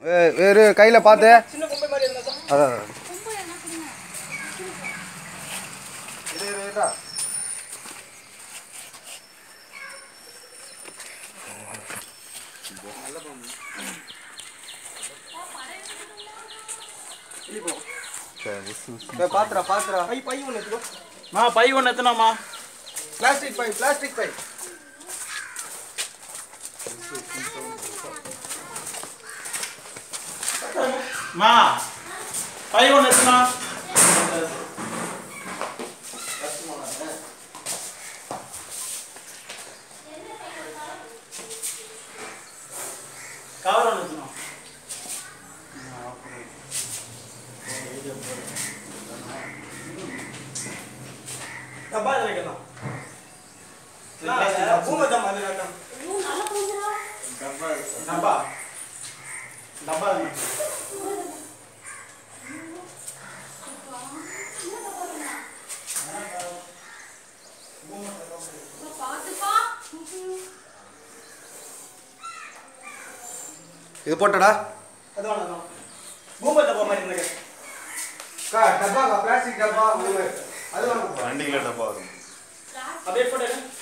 வேறு கையில் பார்த்து சின்ன குப்பை மாதிரி இருந்தா அதான் அதான். இரு, இரு, இருடா. ஏய், பாத்துடா பாத்துடா பை பை ஒன்று எடுத்துக்கோ மா பை ஒன்று எத்தனாமா பிளாஸ்டிக் பை பிளாஸ்டிக் பை மா பை ஒன்று எத்தனா கவர் ஒன்று எத்தனா டப்பா இதில் வைக்கலாம் பூமை தான் மாதிரி வைக்கலாம் டப்பா டப்பா இது போட்டடா அது வேணாம் அதான். பூமை டப்பா மாதிரி இருந்தாங்க டப்பா பிளாஸ்டிக் டப்பா அது வேணும் வண்டியில் டப்பா வரும் அப்படியே போட்டு